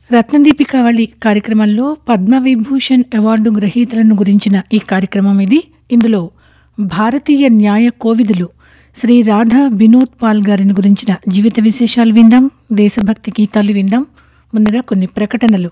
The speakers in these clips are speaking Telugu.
రత్నదీపికావళి కార్యక్రమంలో పద్మవిభూషణ్ అవార్డు గ్రహీతలను గురించిన ఈ కార్యక్రమం ఇది ఇందులో భారతీయ న్యాయ కోవిదులు శ్రీ రాధా వినోద్ పాల్ గారిని గురించిన జీవిత విశేషాలు విందాం దేశభక్తి గీతాలు విందాం ముందుగా కొన్ని ప్రకటనలు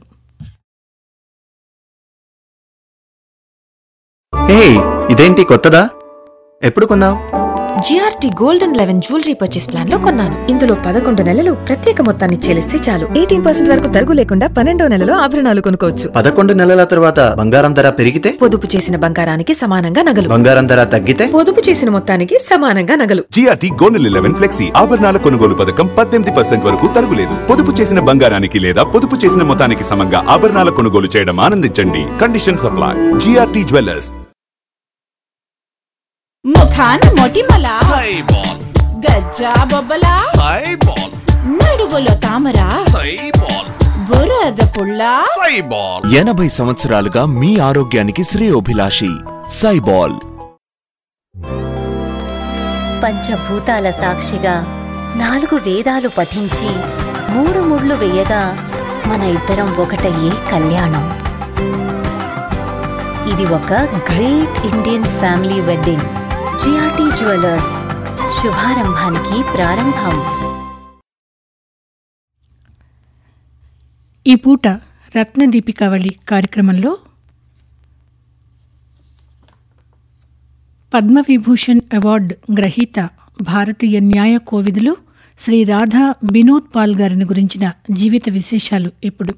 ఏ ఇదేంటి కొత్తదా ఎప్పుడు కొన్నావు GRT golden eleven jewellery purchase plan లో కొన్నాను ఇందులో పదకొండు నెలలు ప్రత్యేక మొత్తాన్ని చెల్లిస్తే చాలు ఎయిటీన్ పర్సెంట్ వరకు తరుగు లేకుండా పన్నెండో నెలలో ఆభరణాలు కొనుక్కోవచ్చు పదకొండు నెలల తర్వాత బంగారం ధర పెరిగితే పొదుపు చేసిన బంగారానికి సమానంగా నగలు బంగారం ధర తగ్గితే పొదుపు చేసిన మొత్తానికి సమానంగా నగలు జిఆర్టీ గోల్డెన్ లెవెన్ ఫ్లెక్సీ ఆభరణాల కొనుగోలు పథకం పద్దెనిమిది పర్సెంట్ వరకు తరుగులేదు పొదుపు చేసిన బంగారానికి లేదా పొదుపు చేసిన మొత్తానికి సమంగా ఆభరణాల కొనుగోలు చేయడం ఆనందించండి కండిషన్ సప్లై జిఆర్టీ జ్యువెలర్స్ ముఖాన మొటిమల గజ్జా బొబ్బల నడువులో తామర బురద పుల్ల ఎనభై సంవత్సరాలుగా మీ ఆరోగ్యానికి శ్రేయోభిలాషి సైబాల్ పంచభూతాల సాక్షిగా నాలుగు వేదాలు పఠించి మూడు ముళ్ళు వేయగా మన ఇద్దరం ఒకటయ్యే కళ్యాణం ఇది ఒక great Indian family wedding GRT jewellers శుభారంభానికి ప్రారంభం ఈ పూట రత్నదీపికావళి కార్యక్రమంలో పద్మవిభూషణ్ అవార్డు గ్రహీత భారతీయ న్యాయ కోవిదులు శ్రీ రాధా వినోద్ పాల్ గారిని గురించిన జీవిత విశేషాలు ఇప్పుడు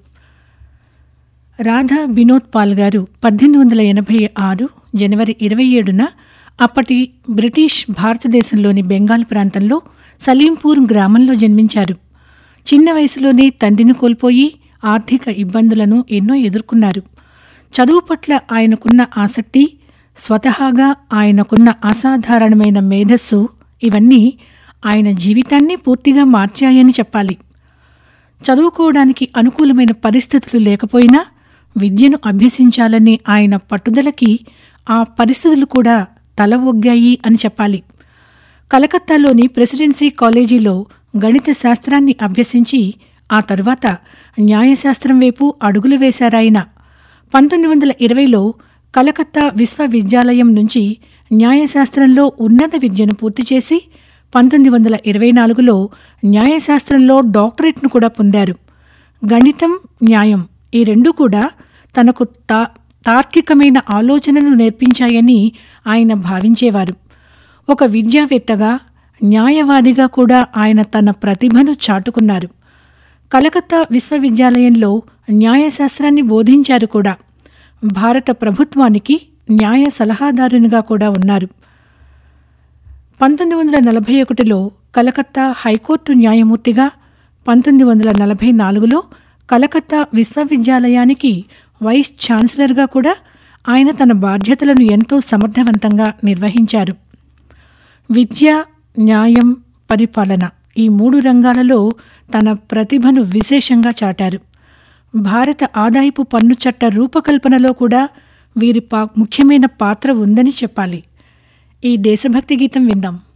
రాధా వినోద్ పాల్ గారు పద్దెనిమిది వందల ఎనభై ఆరు జనవరి ఇరవై ఏడున అప్పటి బ్రిటిష్ భారతదేశంలోని బెంగాల్ ప్రాంతంలో సలీంపూర్ గ్రామంలో జన్మించారు చిన్న వయసులోనే తండ్రిని కోల్పోయి ఆర్థిక ఇబ్బందులను ఎన్నో ఎదుర్కొన్నారు చదువు పట్ల ఆయనకున్న ఆసక్తి స్వతహాగా ఆయనకున్న అసాధారణమైన మేధస్సు ఇవన్నీ ఆయన జీవితాన్ని పూర్తిగా మార్చాయని చెప్పాలి చదువుకోవడానికి అనుకూలమైన పరిస్థితులు లేకపోయినా విద్యను అభ్యసించాలనే ఆయన పట్టుదలకి ఆ పరిస్థితులు కూడా తల ఒగ్గాయి అని చెప్పాలి కలకత్తాలోని ప్రెసిడెన్సీ కాలేజీలో గణిత శాస్త్రాన్ని అభ్యసించి ఆ తరువాత న్యాయశాస్త్రం వైపు అడుగులు వేశారాయన పంతొమ్మిది వందల ఇరవైలో కలకత్తా విశ్వవిద్యాలయం నుంచి న్యాయశాస్త్రంలో ఉన్నత విద్యను పూర్తి చేసి పంతొమ్మిది వందల ఇరవై నాలుగులో న్యాయశాస్త్రంలో డాక్టరేట్ను కూడా పొందారు గణితం న్యాయం ఈ రెండూ కూడా తనకు తా తార్కికమైన ఆలోచనలు నేర్పించాయని ఆయన భావించేవారు ఒక విద్యావేత్తగా న్యాయవాదిగా కూడా ఆయన తన ప్రతిభను చాటుకున్నారు కలకత్తా విశ్వవిద్యాలయంలో న్యాయశాస్త్రాన్ని బోధించారు కూడా భారత ప్రభుత్వానికి న్యాయ సలహాదారునిగా కూడా ఉన్నారు పంతొమ్మిది వందల నలభై ఒకటిలో కలకత్తా హైకోర్టు న్యాయమూర్తిగా పంతొమ్మిది వందల నలభై నాలుగులో కలకత్తా విశ్వవిద్యాలయానికి వైస్ ఛాన్సలర్గా కూడా ఆయన తన బాధ్యతలను ఎంతో సమర్థవంతంగా నిర్వహించారు విద్య న్యాయం పరిపాలన ఈ మూడు రంగాలలో తన ప్రతిభను విశేషంగా చాటారు భారత ఆదాయపు పన్ను చట్ట రూపకల్పనలో కూడా వీరి పా ముఖ్యమైన పాత్ర ఉందని చెప్పాలి ఈ దేశభక్తి గీతం విందాం